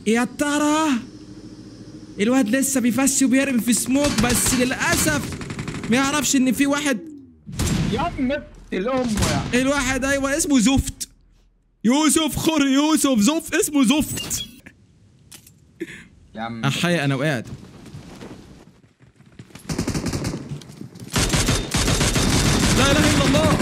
يا ترى الواد لسه بيفسي وبيرمي في سموك بس للاسف ما يعرفش ان في واحد يا عم الام يا الواحد ايوه اسمه زفت يوسف خر يوسف زف اسمه زفت يا عم احيا انا وقعت لا اله الا الله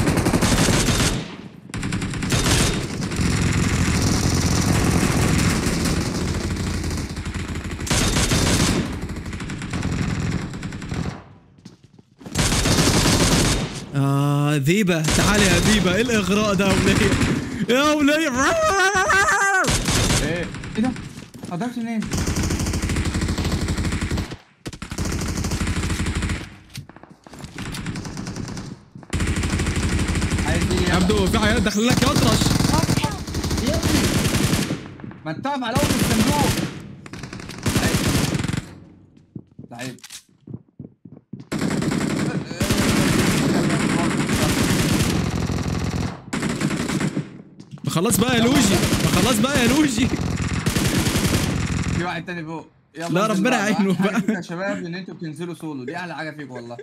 آه ذيبة تعالي يا ذيبة ايه الإغراء ده يا ولية يا ولية ايه ايه ده؟ حضرت منين؟ عايز ايه يا عبدو في عيال داخل لك يطرش يا ابني ما انت واقف على اول الصندوق لعيب ما خلاص بقى يا لوجي ما خلاص بقى يا لوجي في واحد تاني فوق يلا لا، انزل ربنا بقى. يعينه أحلى بقى. حاجة فيكم يا شباب ان انتوا بتنزلوا سولو دي احلى حاجه فيكم والله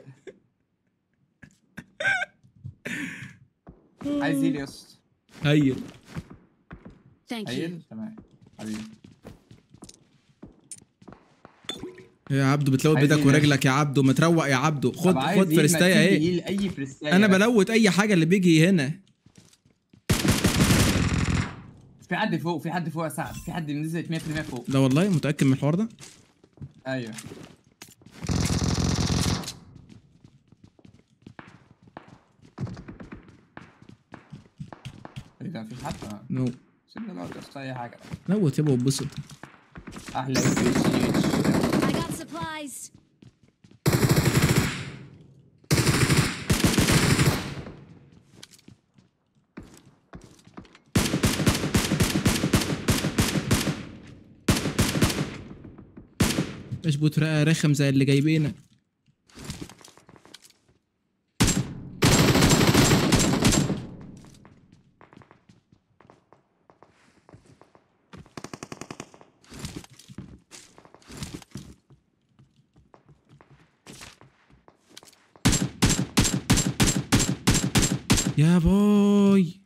عايز ايه يا اسطى هيل Thank you. عيل تمام حبيبي يا عبدو بتلوت عايز بايدك إيه؟ ورجلك يا عبدو ما تروق يا عبدو خد طب عايز خد إيه؟ فرستايه ما اهي تيجي إيه؟ اي فرستايه انا بس. بلوت اي حاجه اللي بيجي هنا في حد فوق في حد فوق يا سعد في حد نزلت 100% فوق ده والله متاكد من الحوار ده ايوه ايه ده مفيش حد آه. نو سيبنا نقعد يا اسطى اي حاجه نوت يابا واتبسط احلى اتش اتش I got supplies. ايش بوت رقه رخم زي اللي جايبينك يا باي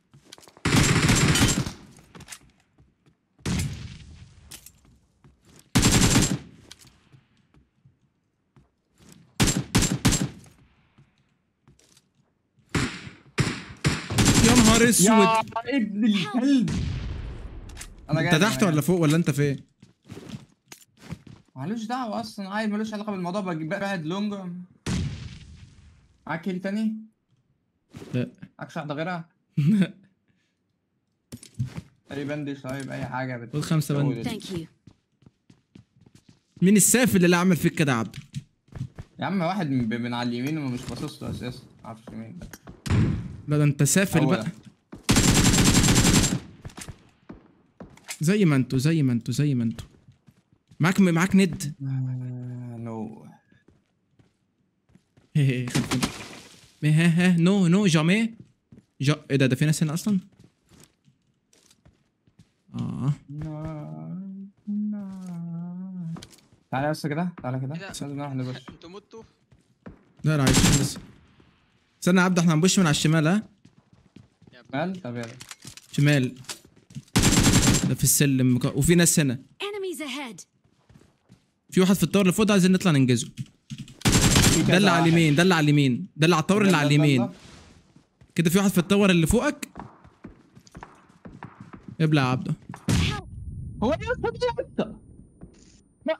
يا نهار اسود يا ابن الكلب انا انت جاي تحت ولا فوق ولا انت فين مالوش دعوه اصلا عادي ملوش علاقه بالموضوع بجيب واحد لونج معاك كيل تاني لا معاكش واحده غيرها اي بندش طيب اي حاجه بت... خد خمسة بند. بتزود. Thank you. مين السافل اللي عمل فيك كده يا عبد يا عم واحد من, من على اليمين ومش باصص له اساسا معرفش مين ده لا ده انت سافل هو بقى ده. زي ما انتوا زي ما انتوا زي ما انتوا معاك معاك ند آه، نو هي هي خلفنا. ها ها نو نو جامي جا ايه ده ده في ناس هنا اصلا اه تعالى بس كده تعالى كده إيه ده؟ لازم نروح نبص انتوا متوا لا لا عايشين لسه استنى يا عبد احنا هنبش من على الشمال ها يا ابني مال طب يلا شمال ده في السلم مك- وفي ناس هنا Enemies ahead. في واحد في الطور اللي فوق ده عايزين نطلع ننجزه ده اللي على اليمين ده اللي على اليمين ده اللي على الطور اللي على اليمين كده في واحد في الطور اللي فوقك ابلع يا عبده هو ايه يا اسطى ده يا اسطى؟ ما-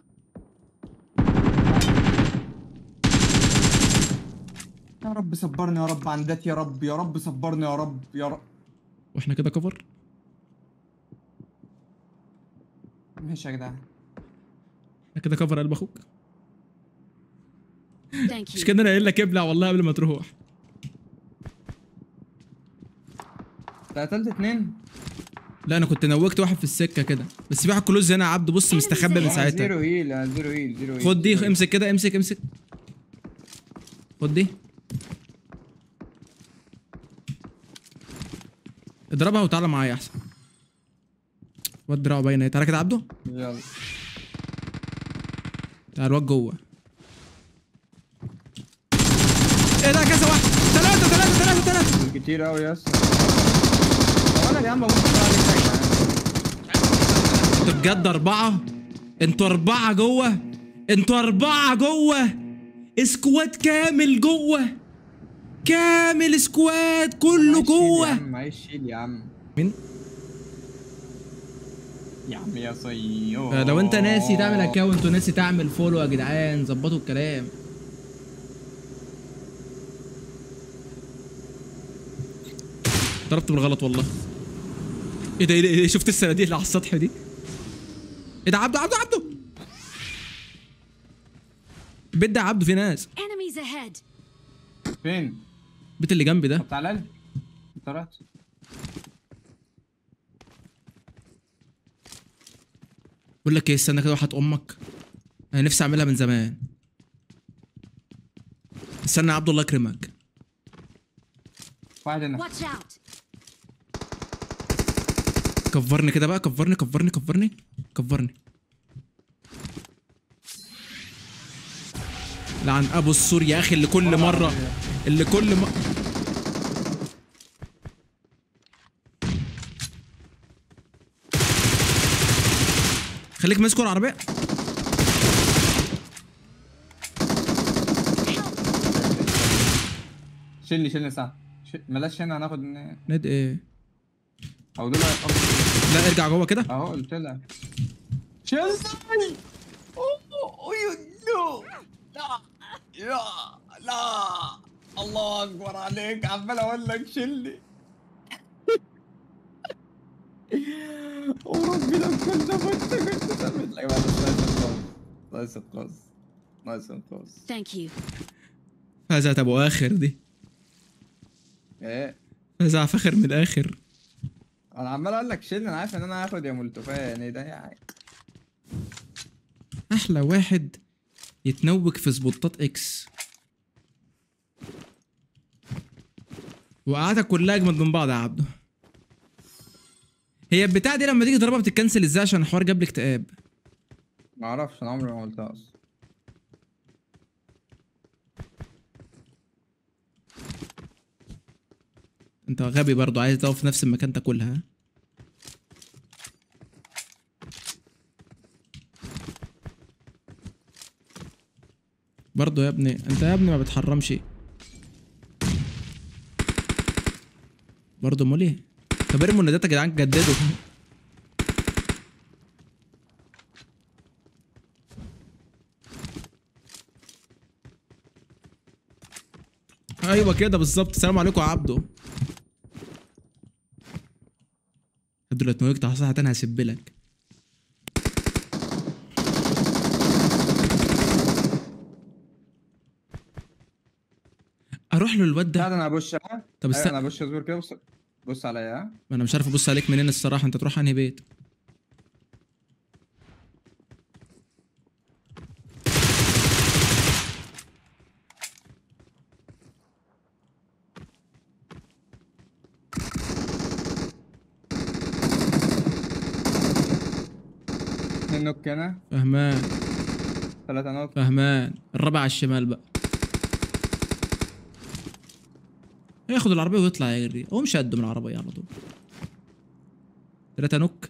يا رب صبرني يا رب عن ذات يا رب يا رب صبرني يا رب يا رب واحنا كده كفر ماشي يا جدعان احنا كده كفر قلب اخوك Thank مش you. كده انا قايل لك ابلع والله قبل ما تروح ده قتلت اتنين لا انا كنت نوكت واحد في السكه كده بس في واحد كلوز هنا يا عبد بص مستخبي من أنا ساعتها زيرو هيل أنا زيرو هيل زيرو هيل خد دي زيرو امسك كده امسك امسك خد دي اضربها وتعالى معايا احسن واد دراعه باينه تعالى كده يا عبده يلا تعال الواد جوه ايه ده كذا واحد ثلاثة ثلاثة ثلاثة ثلاثة كتير قوي يا اسطى هو انا يا عم ببص عليك يا جدعان. انتوا بجد أربعة انتوا أربعة جوه انتوا أربعة جوه سكواد كامل جوه كامل سكواد كله معيش شيل يا جوه عم معيش شيل يا عم مين؟ يا عم يا صيو لو انت ناسي تعمل اكونت وناسي تعمل فولو يا جدعان ظبطوا الكلام ضربت بالغلط والله ايه ده ايه ده إيه ده؟ شفت الصناديق اللي على السطح دي ايه ده عبده عبده عبده البيت ده يا عبده في ناس Enemies ahead. فين؟ البيت اللي جنبي ده طب تعالى لي انت رحت بقول لك ايه استنى كده وحط امك انا نفسي اعملها من زمان استنى يا عبد الله يكرمك واحد هنا Watch out. كفرني كده بقى كفرني كفرني كفرني كفرني لعن ابو السور يا اخي اللي كل مره اللي كل م... خليك ماسك العربيه شيلني شيلني ساعة ش... بلاش هنا هناخد من- ناد ايه او دول لا ارجع جوه كده اهو قلت لك شيلني اوه أوه، نو لا لا لا الله اكبر عليك عمال اقول لك شيلني وربي لو كنت كنت كنت ثابت لك نايس القوس نايس القوس Thank you. فازت ابو اخر دي ايه فازع فخر من الاخر انا عمال اقول لك شيلني انا عارف ان انا هاخد يا مولتوفاه يعني ده يعني احلى واحد يتنوك في سبوتات اكس وقعتك كلها اجمد من بعض يا عبده هي البتاع دي لما تيجي تضربها بتتكنسل ازاي عشان الحوار جاب لي اكتئاب ما اعرفش انا عمري ما قلتها اصلا انت غبي برضو عايز تقف في نفس المكان تاكلها ها؟ برضو يا ابني انت يا ابني ما بتحرمش برضو امال ايه طب ارموا الندات يا جدعان جددوا ايوه كده بالظبط السلام عليكم يا عبدو دول اتنوكت على صحة تاني هسبلك اروح له الواد لا ده ده انا ابوش ها طب أيوة، استنى. انا ابوش اصبر كده بص بص عليا ها ما انا مش عارف ابص عليك منين الصراحه انت تروح انهي بيت اتنين نوك هنا فهمان ثلاثة نوك فهمان الرابع على الشمال بقى ياخد العربيه ويطلع يجري هو مش قد من العربيه على طول تلاتة نوك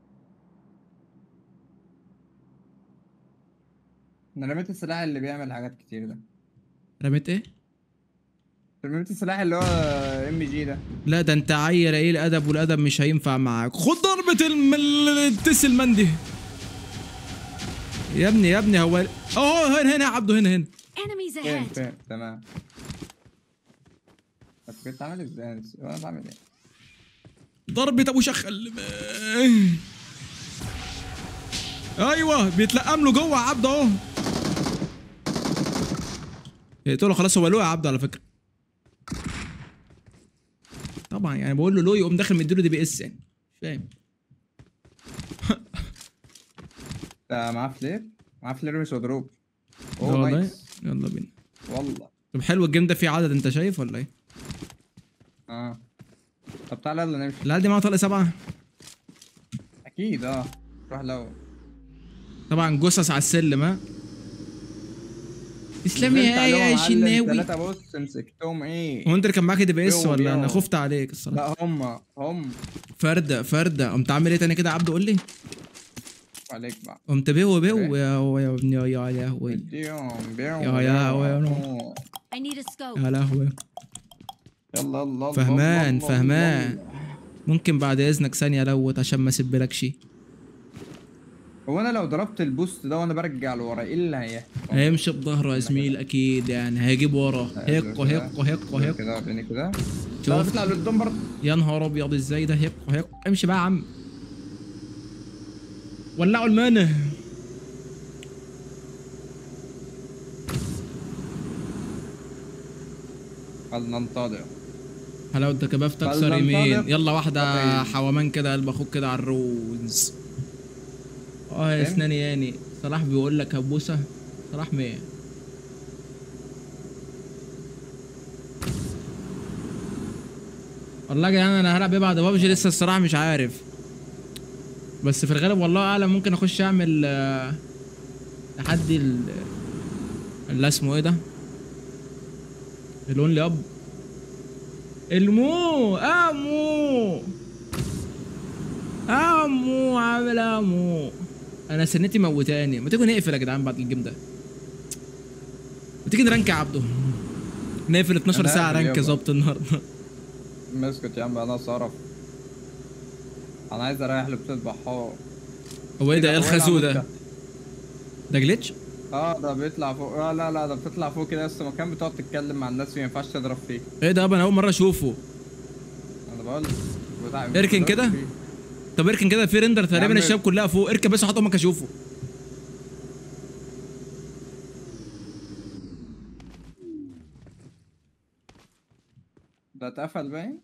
انا رميت السلاح اللي بيعمل حاجات كتير ده رميت ايه رميت السلاح اللي هو ام جي ده لا ده انت عير ايه الادب والادب مش هينفع معاك خد ضربة الم... التس المندي يا ابني يا ابني هو اهو هنا هنا يا عبده هنا هنا Enemies فين ahead. فين تمام بس كنت عامل ازاي وانا بعمل ايه ضربة ابو شخل ايوه بيتلقم له جوه يا عبده اهو يقتله خلاص هو له يا عبده على فكرة طبعا يعني بقول له له يقوم داخل مديله دي بي اس يعني مش فاهم ده معاه فلير معاه فلير مش مضروب لا اوه والله نايس يلا بينا والله طب حلو الجيم ده فيه عدد انت شايف ولا ايه؟ اه طب تعالى يلا نمشي العيال دي معاها طلق سبعة اكيد اكيد اه روح لو طبعا جثث على السلم ها تسلمي نزلت يا عليهم يا معلم شناوي تلاتة بص مسكتهم ايه هو انت اللي كان معاك دي بي اس بيو ولا انا بيو. خفت عليك الصراحه لا هم هم فرده فرده قمت عامل ايه تاني كده يا عبد قول لي عليك بقى قمت بيو بيو إيه؟ يا يا ابني يا يا لهوي اديهم بيو يا- يا- يا- I need a scope. يا لهوي يلا الله فهمان الله، فهمان الله. ممكن بعد اذنك ثانيه لوت عشان ما اسيبلكش هو انا لو ضربت البوست ده وانا برجع لورا ايه اللي هيحصل؟ هيمشي بظهره يا زميل اكيد يعني هيجيب ورا هيقو هيقو هيقو هيقو كده وريني كده شوف. لا بيطلع لقدام برضه يا نهار ابيض ازاي ده هيقو هيقو امشي بقى يا عم ولعوا المانع فلننتظر حلاوة كباب تكسر فلننتظر. يمين يلا واحدة طيب. حوامان كده قلب اخوك كده على الروز اه يا فاهم؟ اسناني ياني صلاح بيقول لك هبوسة صلاح مين والله يا جدعان انا هلعب ايه بعد بابجي لسه الصراحة مش عارف بس في الغالب والله اعلم ممكن اخش اعمل آه، تحدي ال اللي اسمه ايه ده الاونلي اب المو امو امو عامل امو انا سنتي موتاني ما تيجوا نقفل يا جدعان بعد الجيم ده ما تيجي نرانك يا عبده نقفل 12 أنا ساعة قافل رانك يابا. ظبط النهارده مسكت يا عم انا صرف انا عايز اريح لبس البحار هو ايه ده ايه هو الخازوق العمود ده ده جليتش اه ده بيطلع فوق اه لا لا ده بتطلع فوق كده لسه مكان بتقعد تتكلم مع الناس فيه ما ينفعش تضرب فيه ايه ده يابا انا اول مرة اشوفه انا بقول لك بتاع- اركن بتضرب كده؟ فيه. طب اركن كده في ريندر تقريبا عم- الشباب كلها فوق اركن بس حط امك اشوفه ده اتقفل باين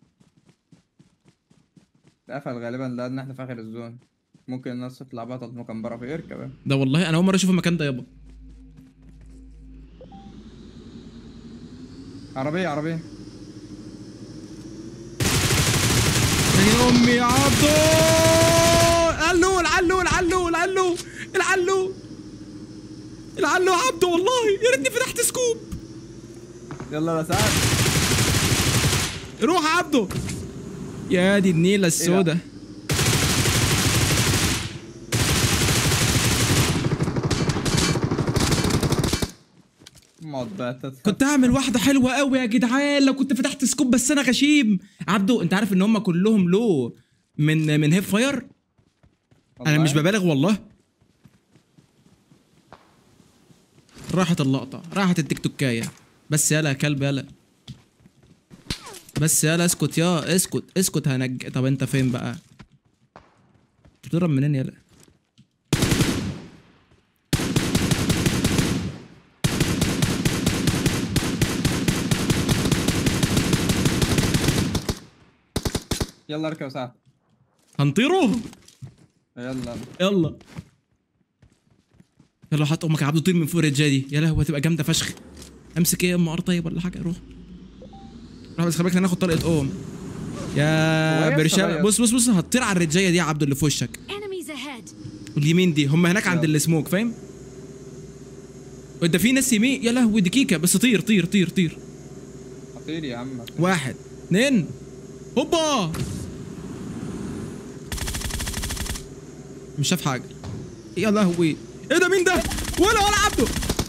اتقفل غالبا لان احنا في اخر الزون ممكن الناس تطلع بقى تطلع مكان بره في اركب بقى. ده والله انا اول مرة اشوف المكان ده يابا عربية عربية يا امي يا عبدو العلو العلو العلو العلو العلو العلو يا عبدو والله يا ريتني فتحت سكوب يلا يا سعد روح يا عبدو يا دي النيلة السوداء مقعد بقى تت- كنت هعمل واحدة حلوة قوي يا جدعان لو كنت فتحت سكوب بس انا غشيم عبدو انت عارف ان هم كلهم لو من من هيب فاير انا والله. مش ببالغ والله راحت اللقطة راحت التيك توكاية بس يلا يا كلب يلا بس يلا اسكت يا اسكت اسكت هنج طب انت فين بقى بتضرب منين يلا يلا اركب يا سعد هنطيره يلا يلا يلا حط امك يا عبدو طير من فوق الرجاله دي يا لهوي هتبقى جامده فشخ امسك ايه يا ام ار طيب ولا حاجه روح روح بس خلي بالك ناخد طلقه ام هو يا إيه برشام الصبايا؟ بص بص بص هتطير على الرجايه دي يا عبدو اللي في وشك Enemies ahead. اليمين دي هم هناك عند يلا. السموك فاهم وده في ناس يمين يا لهوي دي كيكه بس طير طير طير طير هطير يا عم هطير. واحد اتنين هوبا مش شاف حاجه يا لهوي ايه ده مين ده ولا ولا عبده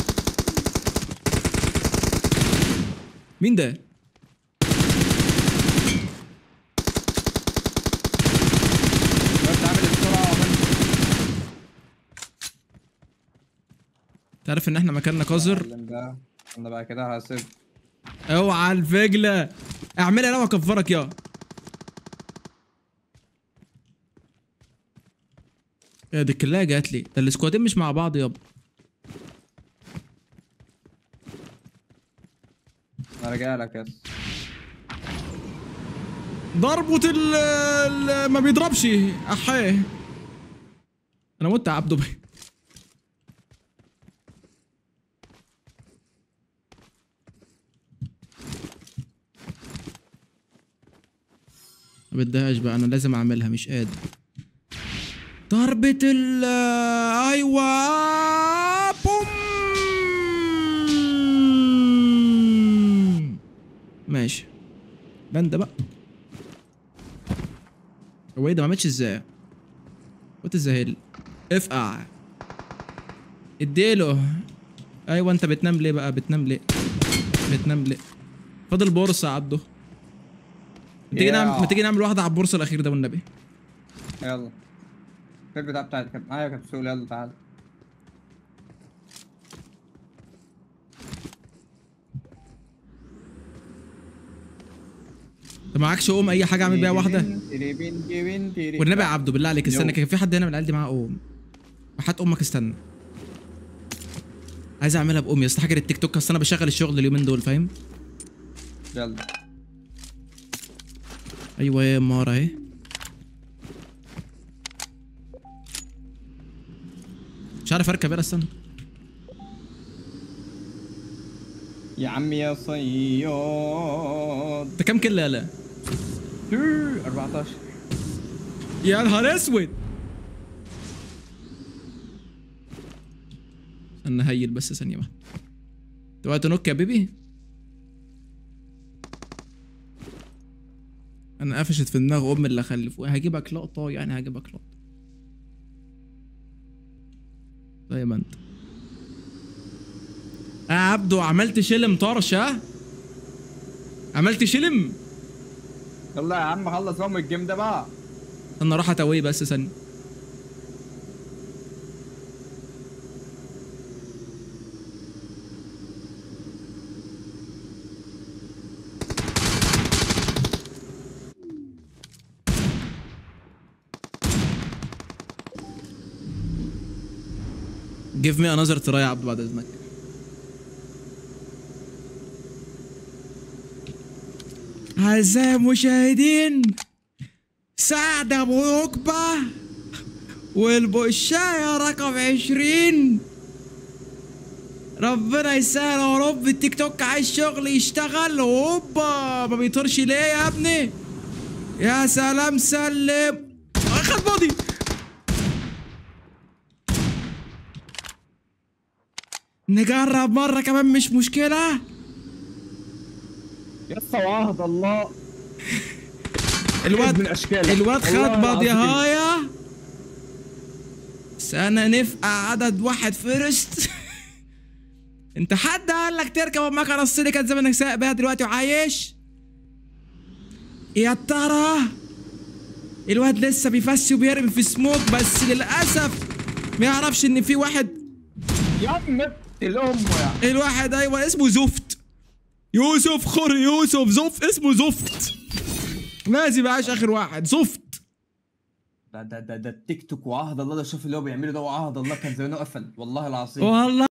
مين ده بس عامل السرعة وعمل تعرف ان احنا مكاننا قذر معلم ده انا بقى كده هسيب اوعى الفجله اعملها لو اكفرك يا يا دي كلها جات لي ده السكوادين مش مع بعض يابا انا راجع لك يس ضربة ال ال- ما بيضربش احيه انا مت يا عبدو بي ما بدهاش بقى انا لازم اعملها مش قادر ضربة ال ايوه بوم ماشي بند بقى هو ايه ده ما عملتش ازاي وات از هيل افقع اديله ايوه انت بتنام ليه بقى بتنام ليه بتنام ليه فاضل بورصه يا عبده ما تيجي Yeah. نعمل ما تيجي نعمل واحده على البورصه الاخير ده والنبي يلا في البتاع بتاعتي كاب معايا كبسول يلا تعال انت معكش قوم اي حاجه اعمل بيها واحده تيري بين تيري بين تيري والنبي يا عبده بالله عليك استنى يو. كان في حد هنا من العيال دي معاه قوم هات امك استنى عايز اعملها بقوم يا اسطى حاجه التيك توك اصل انا بشغل الشغل اليومين دول فاهم يلا ايوه يا مارا اهي مش عارف اركب يلا استنى يا عمي يا صياد انت كام كل يالا 14 يا نهار اسود استنى هيل بس ثانيه واحده دلوقتي نوك يا بيبي انا قفشت في دماغ ام اللي خلفوها هجيبك لقطه يعني هجيبك لقطه زي ما انت يا عبدو عملت شلم طرش ها عملت شلم يلا يا عم خلص ام الجيم ده بقى انا اروح اتوي بس ثانيه Give me another try يا عبد بعد اذنك أعزائي المشاهدين سعد ابو عقبة والبشاية رقم عشرين ربنا يسهل يا رب التيك توك عايز شغل يشتغل هوبا ما بيطيرش ليه يا ابني يا سلام سلم اخد بودي نجرب مرة كمان مش مشكلة يا اسطى وعهد الله الواد من اشكالك الواد والله خد العظيم. بضيهاية سنة نفقع عدد واحد فيرست انت حد قال لك تركب المكنة الصيني كان زمانك سايق بيها دلوقتي وعايش يا ترى الواد لسه بيفسي وبيرمي في سموك بس للأسف ما يعرفش ان في واحد يا عم الام يا الواحد ايوه اسمه زفت يوسف خر يوسف زفت اسمه زفت لازم يعيش اخر واحد زفت ده ده ده ده التيك توك وعهد الله ده شوف اللي هو بيعمله ده وعهد الله كان زمانه قفل والله العظيم والله